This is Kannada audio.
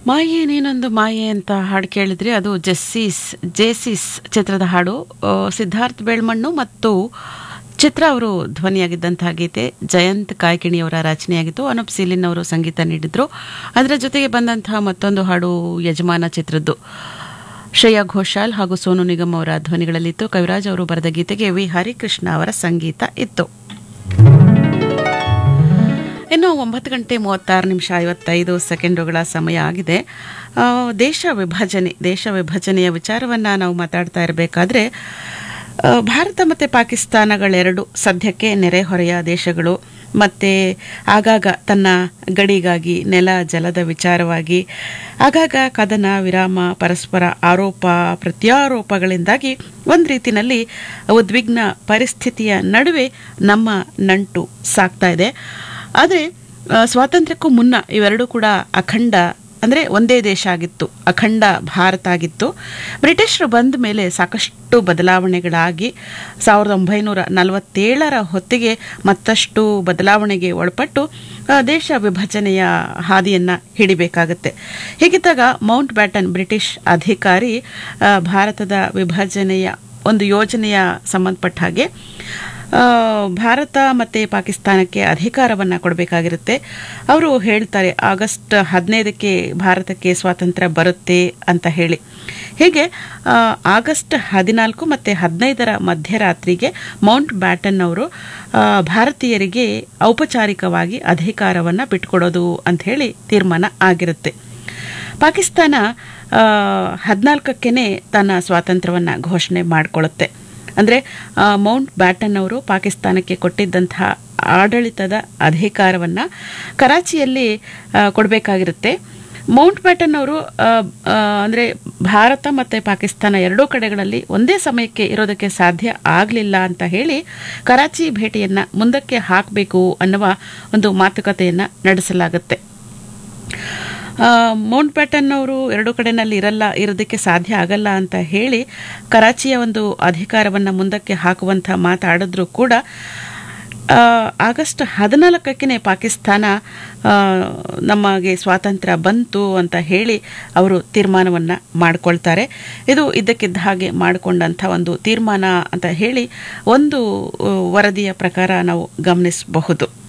ಮಾಯೆ ನೀನೊಂದು ಮಾಯೆ ಅಂತ ಹಾಡು ಕೇಳಿದ್ರಿ ಅದು ಜೆಸ್ಸಿಸ್ ಜೇಸಿಸ್ ಚಿತ್ರದ ಹಾಡು ಆ, ಸಿದ್ಧಾರ್ಥ್ ಬೇಳ್ಮಣ್ಣು ಮತ್ತು ಚಿತ್ರ ಅವರು ಧ್ವನಿಯಾಗಿದ್ದಂತಹ ಗೀತೆ ಜಯಂತ್ ಕಾಯ್ಕಿಣಿಯವರ ರಚನೆಯಾಗಿತ್ತು ಅನೂಪ್ ಸೀಲಿನ್ ಅವರು ಸಂಗೀತ ನೀಡಿದ್ರು ಅದರ ಜೊತೆಗೆ ಬಂದಂತಹ ಮತ್ತೊಂದು ಹಾಡು ಯಜಮಾನ ಚಿತ್ರದ್ದು ಶ್ರೇಯಾ ಘೋಷಾಲ್ ಹಾಗೂ ಸೋನು ನಿಗಮ್ ಅವರ ಧ್ವನಿಗಳಲ್ಲಿತ್ತು ಕವಿರಾಜ್ ಅವರು ಬರೆದ ಗೀತೆಗೆ ವಿ ಹರಿಕೃಷ್ಣ ಅವರ ಸಂಗೀತ ಇತ್ತು ಇನ್ನು ಒಂಬತ್ತು ಗಂಟೆ ಮೂವತ್ತಾರು ನಿಮಿಷ ಐವತ್ತೈದು ಸೆಕೆಂಡುಗಳ ಸಮಯ ಆಗಿದೆ ಆ, ದೇಶ ವಿಭಜನೆ ದೇಶ ವಿಭಜನೆಯ ವಿಚಾರವನ್ನು ನಾವು ಮಾತಾಡ್ತಾ ಇರಬೇಕಾದ್ರೆ ಆ, ಭಾರತ ಮತ್ತು ಪಾಕಿಸ್ತಾನಗಳೆರಡು ಸದ್ಯಕ್ಕೆ ನೆರೆಹೊರೆಯ ದೇಶಗಳು ಮತ್ತು ಆಗಾಗ ತನ್ನ ಗಡಿಗಾಗಿ ನೆಲ ಜಲದ ವಿಚಾರವಾಗಿ ಆಗಾಗ ಕದನ ವಿರಾಮ ಪರಸ್ಪರ ಆರೋಪ ಪ್ರತ್ಯಾರೋಪಗಳಿಂದಾಗಿ ಒಂದು ರೀತಿಯಲ್ಲಿ ಉದ್ವಿಗ್ನ ಪರಿಸ್ಥಿತಿಯ ನಡುವೆ ನಮ್ಮ ನಂಟು ಸಾಗ್ತಾ ಇದೆ ಆದರೆ ಆ, ಸ್ವಾತಂತ್ರ್ಯಕ್ಕೂ ಮುನ್ನ ಇವೆರಡೂ ಕೂಡ ಅಖಂಡ ಅಂದರೆ ಒಂದೇ ದೇಶ ಆಗಿತ್ತು ಅಖಂಡ ಭಾರತ ಆಗಿತ್ತು ಬ್ರಿಟಿಷರು ಬಂದ ಮೇಲೆ ಸಾಕಷ್ಟು ಬದಲಾವಣೆಗಳಾಗಿ ಸಾವಿರದ ಒಂಬೈನೂರ ನಲವತ್ತೇಳರ ಹೊತ್ತಿಗೆ ಮತ್ತಷ್ಟು ಬದಲಾವಣೆಗೆ ಒಳಪಟ್ಟು ಆ, ದೇಶ ವಿಭಜನೆಯ ಹಾದಿಯನ್ನು ಹಿಡಿಬೇಕಾಗತ್ತೆ ಹೀಗಿದ್ದಾಗ ಮೌಂಟ್ ಬ್ಯಾಟನ್ ಬ್ರಿಟಿಷ್ ಅಧಿಕಾರಿ ಆ, ಭಾರತದ ವಿಭಜನೆಯ ಒಂದು ಯೋಜನೆಯ ಸಂಬಂಧಪಟ್ಟ ಹಾಗೆ ಆ, ಭಾರತ ಮತ್ತು ಪಾಕಿಸ್ತಾನಕ್ಕೆ ಅಧಿಕಾರವನ್ನು ಕೊಡಬೇಕಾಗಿರುತ್ತೆ ಅವರು ಹೇಳ್ತಾರೆ ಆಗಸ್ಟ್ ಹದಿನೈದಕ್ಕೆ ಭಾರತಕ್ಕೆ ಸ್ವಾತಂತ್ರ್ಯ ಬರುತ್ತೆ ಅಂತ ಹೇಳಿ ಹೀಗೆ ಆ, ಆಗಸ್ಟ್ ಹದಿನಾಲ್ಕು ಮತ್ತು ಹದಿನೈದರ ಮಧ್ಯರಾತ್ರಿಗೆ ಮೌಂಟ್ ಬ್ಯಾಟನ್ ಅವರು ಆ, ಭಾರತೀಯರಿಗೆ ಔಪಚಾರಿಕವಾಗಿ ಅಧಿಕಾರವನ್ನು ಬಿಟ್ಕೊಡೋದು ಅಂತ ಹೇಳಿ ತೀರ್ಮಾನ ಆಗಿರುತ್ತೆ ಪಾಕಿಸ್ತಾನ ಹದಿನಾಲ್ಕಕ್ಕೇ ತನ್ನ ಸ್ವಾತಂತ್ರ್ಯವನ್ನು ಘೋಷಣೆ ಮಾಡಿಕೊಳ್ಳುತ್ತೆ ಅಂದರೆ ಮೌಂಟ್ ಬ್ಯಾಟನ್ ಅವರು ಪಾಕಿಸ್ತಾನಕ್ಕೆ ಕೊಟ್ಟಿದ್ದಂತಹ ಆಡಳಿತದ ಅಧಿಕಾರವನ್ನು ಕರಾಚಿಯಲ್ಲಿ ಕೊಡಬೇಕಾಗಿರುತ್ತೆ ಮೌಂಟ್ ಬ್ಯಾಟನ್ ಅವರು ಅಂದರೆ ಭಾರತ ಮತ್ತು ಪಾಕಿಸ್ತಾನ ಎರಡೂ ಕಡೆಗಳಲ್ಲಿ ಒಂದೇ ಸಮಯಕ್ಕೆ ಇರೋದಕ್ಕೆ ಸಾಧ್ಯ ಆಗಲಿಲ್ಲ ಅಂತ ಹೇಳಿ ಕರಾಚಿ ಭೇಟಿಯನ್ನು ಮುಂದಕ್ಕೆ ಹಾಕಬೇಕು ಅನ್ನುವ ಒಂದು ಮಾತುಕತೆಯನ್ನು ನಡೆಸಲಾಗುತ್ತೆ ಆ, ಮೌಂಟ್ ಬ್ಯಾಟನ್ ಅವರು ಎರಡು ಕಡೆನಲ್ಲಿ ಇರಲ್ಲ ಇರೋದಕ್ಕೆ ಸಾಧ್ಯ ಆಗಲ್ಲ ಅಂತ ಹೇಳಿ ಕರಾಚಿಯ ಒಂದು ಅಧಿಕಾರವನ್ನು ಮುಂದಕ್ಕೆ ಹಾಕುವಂಥ ಮಾತಾಡಿದ್ರು ಕೂಡ ಆ, ಆಗಸ್ಟ್ ಹದಿನಾಲ್ಕಕ್ಕೆ ಪಾಕಿಸ್ತಾನ ಆ, ನಮಗೆ ಸ್ವಾತಂತ್ರ್ಯ ಬಂತು ಅಂತ ಹೇಳಿ ಅವರು ತೀರ್ಮಾನವನ್ನು ಮಾಡಿಕೊಳ್ತಾರೆ ಇದು ಇದ್ದಕ್ಕಿದ್ದ ಹಾಗೆ ಮಾಡಿಕೊಂಡಂಥ ಒಂದು ತೀರ್ಮಾನ ಅಂತ ಹೇಳಿ ಒಂದು ಆ, ವರದಿಯ ಪ್ರಕಾರ ನಾವು ಗಮನಿಸಬಹುದು